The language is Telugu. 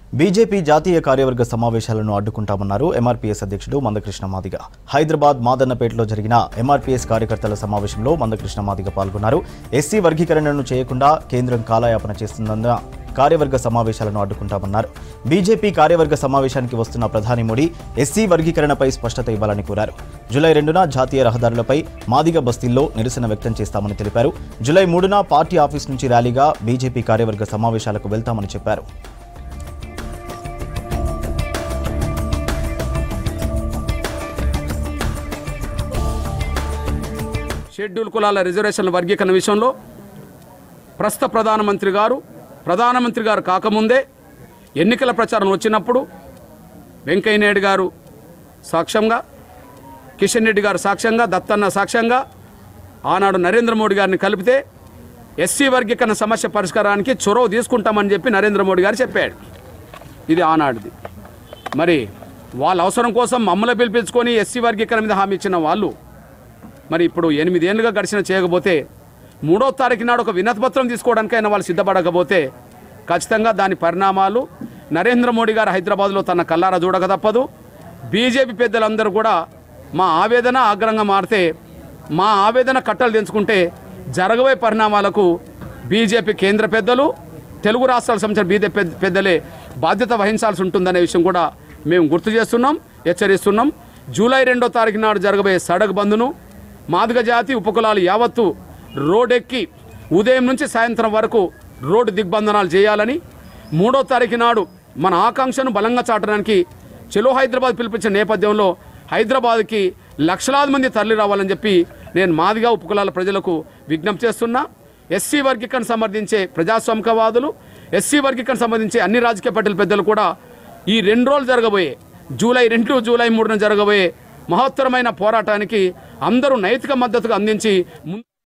బీజేపీ జాతీయ కార్యవర్గ సమావేశాలను అడ్డుకుంటామన్నారు ఎంఆర్పీఎస్ అధ్యక్షుడు మందకృష్ణ మాదిగ హైదరాబాద్ మాదన్నపేటలో జరిగిన ఎంఆర్పీఎస్ కార్యకర్తల సమావేశంలో మందకృష్ణ మాదిగ పాల్గొన్నారు ఎస్సీ వర్గీకరణను చేయకుండా కేంద్రం కాలయాపన చేస్తుందన్న కార్యవర్గ సమావేశాలను అడ్డుకుంటామన్నారు బీజేపీ కార్యవర్గ సమావేశానికి వస్తున్న ప్రధాని మోడీ ఎస్సీ వర్గీకరణపై స్పష్టత ఇవ్వాలని కోరారు జూలై రెండున జాతీయ రహదారులపై మాదిగ బస్తీల్లో నిరసన వ్యక్తం చేస్తామని తెలిపారు జూలై మూడున పార్టీ ఆఫీస్ నుంచి ర్యాలీగా బీజేపీ కార్యవర్గ సమావేశాలకు వెళ్తామని చెప్పారు షెడ్యూల్ కులాల రిజర్వేషన్ల వర్గీకరణ విషయంలో ప్రస్తుత ప్రధానమంత్రి గారు ప్రధానమంత్రి గారు కాకముందే ఎన్నికల ప్రచారం వచ్చినప్పుడు వెంకయ్యనాయుడు గారు సాక్ష్యంగా కిషన్ రెడ్డి గారు సాక్ష్యంగా దత్తన్న సాక్ష్యంగా ఆనాడు నరేంద్ర మోడీ గారిని కలిపితే ఎస్సీ వర్గీకరణ సమస్య పరిష్కారానికి చొరవ తీసుకుంటామని చెప్పి నరేంద్ర మోడీ గారు చెప్పాడు ఇది ఆనాడుది మరి వాళ్ళ అవసరం కోసం మమ్మల్ని పిలిపించుకొని ఎస్సీ వర్గీకరణ మీద హామీ ఇచ్చిన వాళ్ళు మరి ఇప్పుడు ఎనిమిదేళ్లుగా గడిచిన చేయకపోతే మూడో తారీఖు నాడు ఒక వినతిపత్రం తీసుకోవడానికైనా వాళ్ళు సిద్ధపడకపోతే ఖచ్చితంగా దాని పరిణామాలు నరేంద్ర మోడీ గారు హైదరాబాద్లో తన కల్లారా చూడక తప్పదు బీజేపీ పెద్దలందరూ కూడా మా ఆవేదన ఆగ్రహంగా మారితే మా ఆవేదన కట్టలు తెంచుకుంటే జరగబోయే పరిణామాలకు బీజేపీ కేంద్ర పెద్దలు తెలుగు రాష్ట్రాలకు సంబంధించిన బీజేపీ పెద్ద- పెద్దలే బాధ్యత వహించాల్సి ఉంటుందనే విషయం కూడా మేము గుర్తు చేస్తున్నాం హెచ్చరిస్తున్నాం జూలై రెండో తారీఖు నాడు జరగబోయే సడక్ బంద్ను మాదిగ జాతి ఉపకులాలు యావత్తు రోడ్డెక్కి ఉదయం నుంచి సాయంత్రం వరకు రోడ్డు దిగ్బంధనాలు చేయాలని మూడో తారీఖు నాడు మన ఆకాంక్షను బలంగా చాటడానికి చెలో హైదరాబాద్ పిలిపించిన నేపథ్యంలో హైదరాబాద్కి లక్షలాది మంది తరలి రావాలని చెప్పి నేను మాదిగా ఉపకులాల ప్రజలకు విజ్ఞప్తి చేస్తున్నా ఎస్సీ వర్గీకరణ సమర్థించే ప్రజాస్వామికవాదులు ఎస్సీ వర్గీకరణ సంబంధించే అన్ని రాజకీయ పార్టీల పెద్దలు కూడా ఈ రెండు రోజులు జరగబోయే జూలై రెండు జూలై మూడున జరగబోయే మహత్తరమైన పోరాటానికి అందరూ నైతిక మద్దతుగా అందించి ముందు